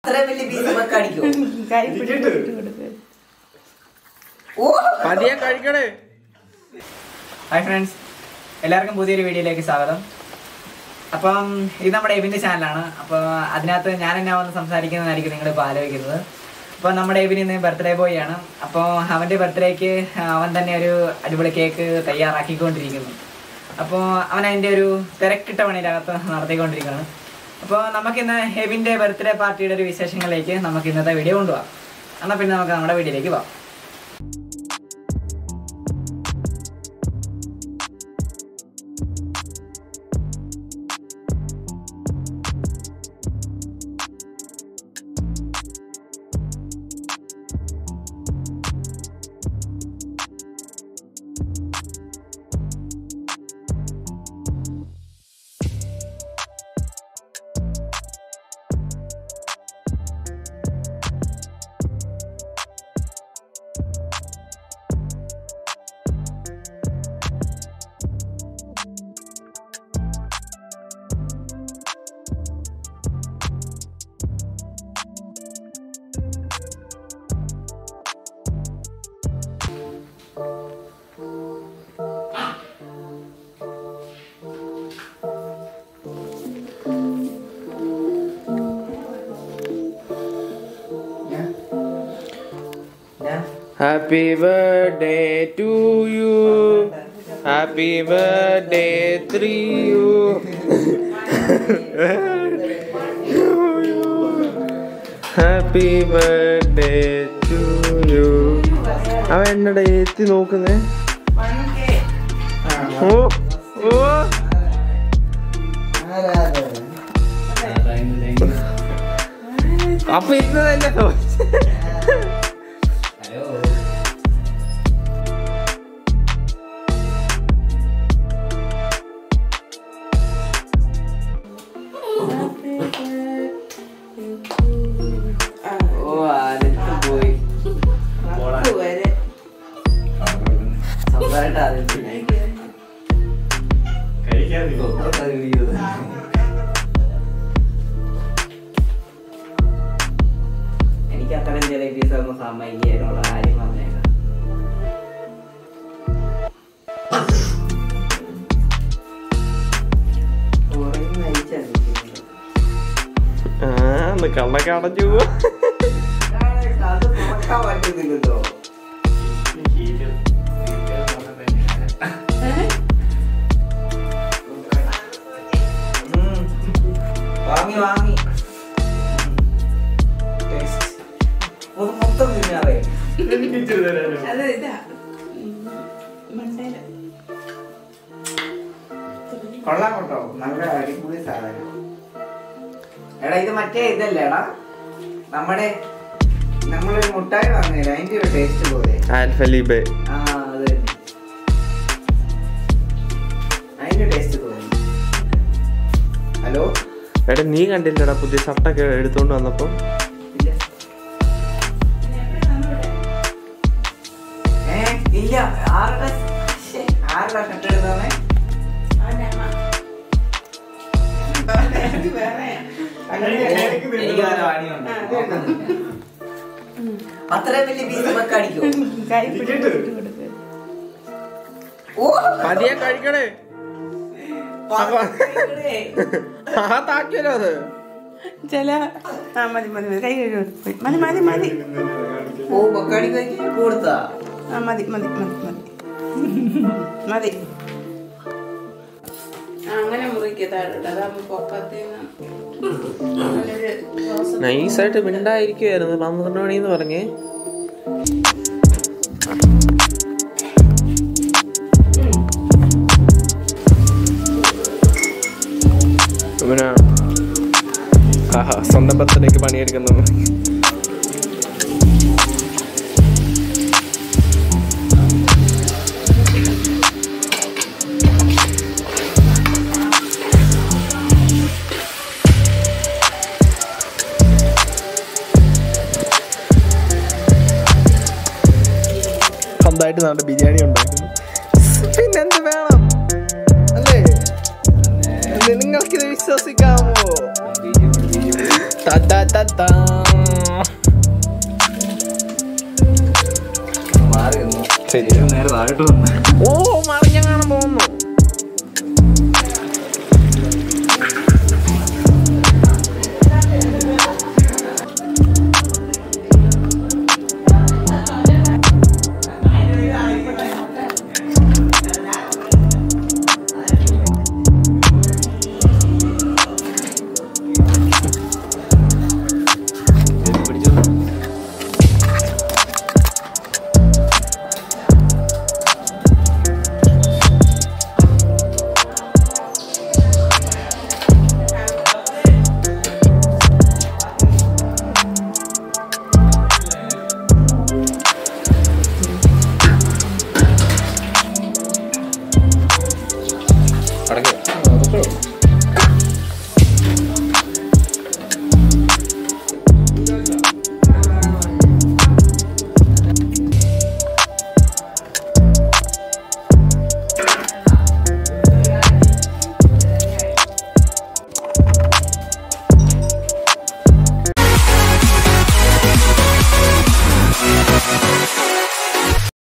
അത്രയും വലിയ പീസ് നമുക്ക് അടിക്കോ കൈ പിടിച്ചിട്ട് കൊടുക്കുക ഓ പതിയെ കഴിക്കണേ ഹായ് ഫ്രണ്ട്സ് എല്ലാവർക്കും പുതിയൊരു വീഡിയോയിലേക്ക് സ്വാഗതം അപ്പം ഇത് നമ്മുടെ എബിൻ്റെ ചാനലാണ് അപ്പോൾ അതിനകത്ത് ഞാൻ എന്നാ വന്ന് സംസാരിക്കുന്നതായിരിക്കും നിങ്ങളിപ്പോൾ ആലോചിക്കുന്നത് അപ്പോൾ നമ്മുടെ എബിന് ഇന്ന് ബർത്ത്ഡേ ബോയ് ആണ് അപ്പോൾ അവൻ്റെ ബർത്ത്ഡേക്ക് അവൻ തന്നെ ഒരു അടിപൊളി കേക്ക് തയ്യാറാക്കിക്കൊണ്ടിരിക്കുന്നു അപ്പോൾ അവൻ അതിൻ്റെ ഒരു തിരക്കിട്ട പണിയിലകത്ത് നടത്തിക്കൊണ്ടിരിക്കുകയാണ് അപ്പോൾ നമുക്കിന്ന് എബിൻ്റെ ബർത്ത്ഡേ പാർട്ടിയുടെ ഒരു വിശേഷങ്ങളിലേക്ക് നമുക്ക് ഇന്നത്തെ വീഡിയോ കൊണ്ടുപോകാം എന്നാൽ പിന്നെ നമുക്ക് നമ്മുടെ വീഡിയോയിലേക്ക് പോകാം ഞാൻ happy birthday to you happy birthday three you happy birthday to you അവൻ എന്നട എത്തി നോക്കുന്നേ ഓ ഓ അപ്പൊ ഇരുന്നതല്ലേ ഓ ആദ്യത്തെ പോയി വരെ സ്വന്തമായിട്ട് ആദ്യത്തെ എനിക്ക് അത്രയും ജലീസ് ഒന്നും സമ്മതിക്കാനുള്ള കാര്യം പറഞ്ഞേക്കാം ഉറങ്ങി മരിച്ചാ നിൽക്കുന്നത്. ആ കണ്ണൊക്കെ അടഞ്ഞു പോവാ അത് നോക്കാൻ പറ്റുന്നില്ലല്ലോ ഉം. വാങ്ങി വാങ്ങി Taste. ഒന്ന് മൊത്തം തിന്നാറേ അത് ഇതാ മണ്ടേല കൊള്ളാം കേട്ടോ നല്ല അടിപൊളി സാധനം എടാ ഇത് മറ്റേ ഇതല്ലേടാ നമ്മുടെ നമ്മളൊരു മുട്ടായി വാങ്ങിയില്ല അതിന്റെ ഒരു ടേസ്റ്റ് പോലെ ആൽഫലീബെ ആ അത് തന്നെ അതിന്റെ ടേസ്റ്റ് തോന്നി ഹലോ എടാ നീ കണ്ടില്ലടാ പുതിയ ഷർട്ടൊക്കെ എടുത്തോണ്ട് വന്നപ്പോ ഇല്ല ഏ ഇല്ല ആരുടെ ശ്ശെ, ആരുടെ ഷർട്ട് എടുത്തേ എനിക്ക് നല്ല പണിയുണ്ട് അത്രയും വലിയ പീസ് നമുക്ക് അടിക്കോ കൈ പിടിച്ചിട്ട് കൊടുക്കുക ഓ പതിയെ കഴിക്കണേ പതക്കണേ. ആ താക്കിയല്ലോ അത് ചില ആ മതി മതി മതി കൈ കഴുകി കൊടുത്തു മതി മതി മതി ഓ ബക്കാടി കഴിക്കാൻ കൊടുത്താ ആ മതി മതി മതി മതി മതി ആ, അങ്ങനെ മുറിക്കത്താറുണ്ട് അതാകുമ്പോ പൊക്കത്തേന്ന് നല്ലൊരു ദോശ നൈസായിട്ട് മിണ്ടായിരിക്കുമായിരുന്നു പന്ത്രണ്ട് മണിന്ന് പറഞ്ഞേ ഇവനാ ആഹാ സ്വന്തം ബർത്ത്ഡേക്ക് പണിയെടുക്കുന്നു സ്വന്തമായിട്ട് നമ്മുടെ ബിരിയാണി ഉണ്ടാക്കുന്നു പിന്നെന്ത് വേണം അല്ലേ നിങ്ങൾക്കിത് വിശ്വസിക്കാമോ Ta ta ta ta. ശരി നേരെ താഴോട്ട് വന്നു ഓ മറിഞ്ഞ കാണാൻ പോകുന്നു